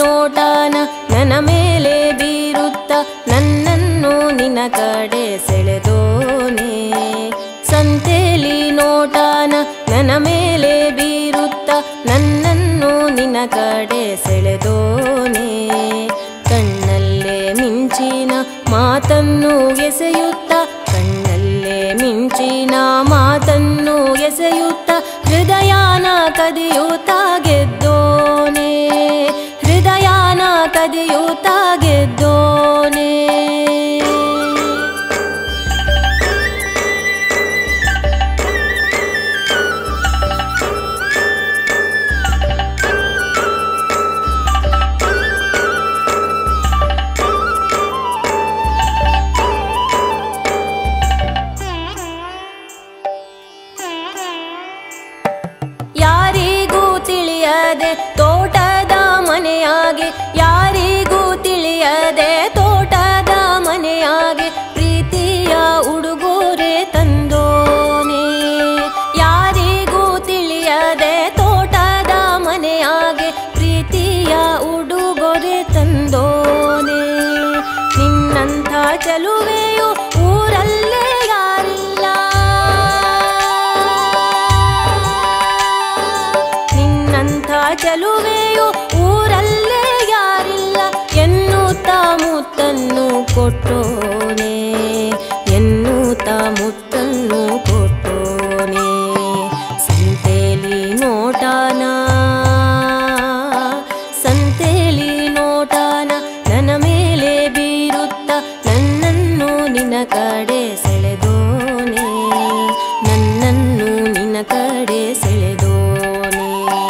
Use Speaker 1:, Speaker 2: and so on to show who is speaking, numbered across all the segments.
Speaker 1: ನೋಟಾನ ನನ್ನ ಮೇಲೆ ಬೀರುತ್ತ ನನ್ನನ್ನು ನಿನ್ನ ಕಡೆ ಸೆಳೆದೋನೆ ಸಂತೆಲಿ ನೋಟಾನ ನನ್ನ ಮೇಲೆ ಬೀರುತ್ತ ನನ್ನನ್ನು ನಿನ್ನ ಕಡೆ ಸೆಳೆದೋನೆ ಕಣ್ಣಲ್ಲೇ ಮಿಂಚಿನ ಮಾತನ್ನು ಎಸೆಯುತ್ತ ಕಣ್ಣಲ್ಲೇ ಮಿಂಚಿನ ಮಾತನ್ನು ಎಸೆಯುತ್ತ ಹೃದಯನ ಕದಿಯೂತ ಗೆದ್ದೋನೆ ಹೃದಯನ ಕದಿಯೂತ ಗೆದ್ದೋನೆ ಯಾರಿಗೂ ತಿಳಿಯದೆ ತೋಟದ ಮನೆಯಾಗೆ ಯಾರಿಗೂ ತಿಳಿಯದೆ ತೋಟದ ಮನೆಯಾಗೆ ಪ್ರೀತಿಯ ಉಡುಗೊರೆ ತಂದೋನೆ ಯಾರಿಗೂ ತಿಳಿಯದೆ ತೋಟದ ಮನೆಯಾಗೆ ಪ್ರೀತಿಯ ಉಡುಗೊರೆ ತಂದೋನೆ ನಿನ್ನಂಥ ಚಲುವೆಯು ಊರಲ್ಲೇ ಯಾರಿಲ್ಲ ನಿನ್ನಂಥ ಚಲುವೆಯು ಊರಲ್ಲೇ ಯಾರಿಲ್ಲ ಎನ್ನುತ್ತ ಮುತ್ತನ್ನು ಕೊಟ್ಟೋನೆ ಎನ್ನುತ್ತ ಮುತ್ತನ್ನು ಕೊಟ್ಟೋನೆ ಸಂತೆಲಿ ನೋಟಾನ ಸಂತೆಲಿ ನೋಟಾನ ನನ್ನ ಮೇಲೆ ಬೀರುತ್ತ ನನ್ನನ್ನು ನಿನ್ನ ಕಡೆ ಸೆಳೆದೋನೆ ನನ್ನನ್ನು ನಿನ್ನ ಕಡೆ ಸೆಳೆದೋನೆ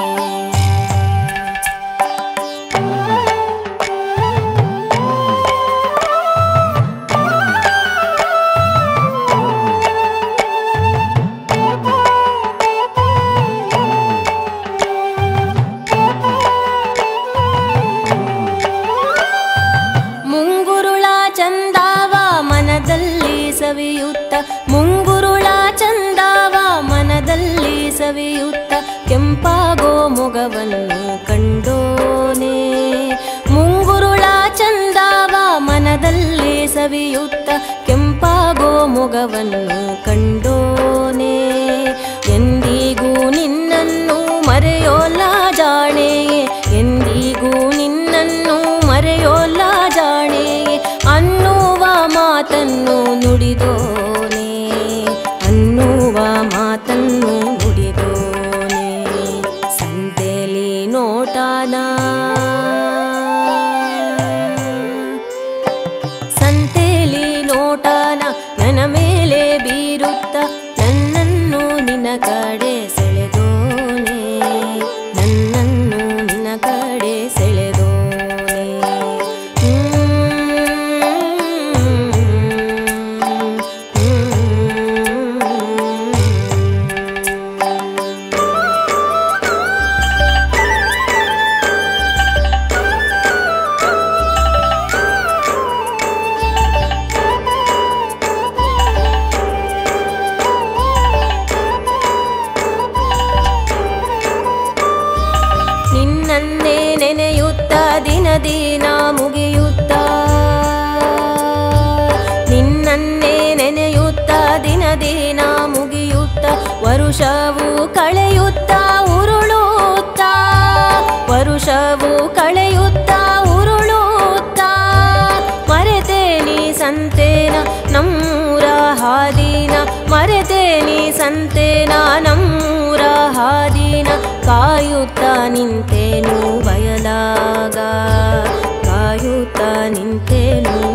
Speaker 1: ಮುಂಗುರುಳ ಚಂದಾವ ಮನದಲ್ಲಿ ಸವಿಯುತ್ತ ಮುಂಗುರುಳ ಚಂದಾವ ಮನದಲ್ಲಿ ಸವಿಯುತ್ತ ಕೆಂಪಾಗೋ ಮೊಗವನ್ನು ಕಂಡೋನೆ ಮುಂಗುರುಳ ಚಂದಾವ ಮನದಲ್ಲಿ ಸವಿಯುತ್ತ ಕೆಂಪಾಗೋ ಮೊಗವನ್ನು ಕಂಡೋನೆ ಎಂದಿಗೂ ನಿನ್ನನ್ನು ಮರೆಯೋಲ್ಲ ಜಾಣೆ ಎಂದಿಗೂ ನಿನ್ನನ್ನು ಮರೆಯೋಲ್ಲ ಜಾಣೆ ಅನ್ನುವ ಮಾತನ್ನು ನುಡಿದೋನೆ ಅನ್ನುವ ಮಾತನ್ನು ನುಡಿದೋನೆ ಸಂತೆಲಿ ನೋಟಾನ ಸಂತೆಲಿ ನೋಟಾನ ನನ್ನ ಮೇಲೆ ಬೀರುತ್ತ ನನ್ನನ್ನು ನಿನ್ನ ಕಡೆ ಸೆಳೆದೋನೆ ನನ್ನನ್ನು ನಿನ್ನ ಕಡೆ ಸೆಳೆದೋನೆ ನಿನ್ನನ್ನೇ ನೆನೆಯುತ್ತ ದಿನ ದಿನ ಮುಗಿಯುತ್ತ ನಿನ್ನನ್ನೇ ನೆನೆಯುತ್ತ ದಿನ ದಿನ ಮುಗಿಯುತ್ತ ವರುಷವು ಕಳೆಯುತ್ತ ಉರುಳುತ್ತ ವರುಷವು ಕಳೆಯುತ್ತ ಉರುಳುತ್ತ ಮರೆತೇನಿ ಸಂತೇನ ನಮ್ಮೂರ ಹಾದಿನ ಮರೆತೇನಿ ಸಂತೇನ ನಮ್ಮೂರ ಹಾದಿನ ಕಾಯುತ್ತ ನಿಂತೇನು ಬಯಲಾಗ ಕಾಯುತ್ತ ನಿಂತೇನು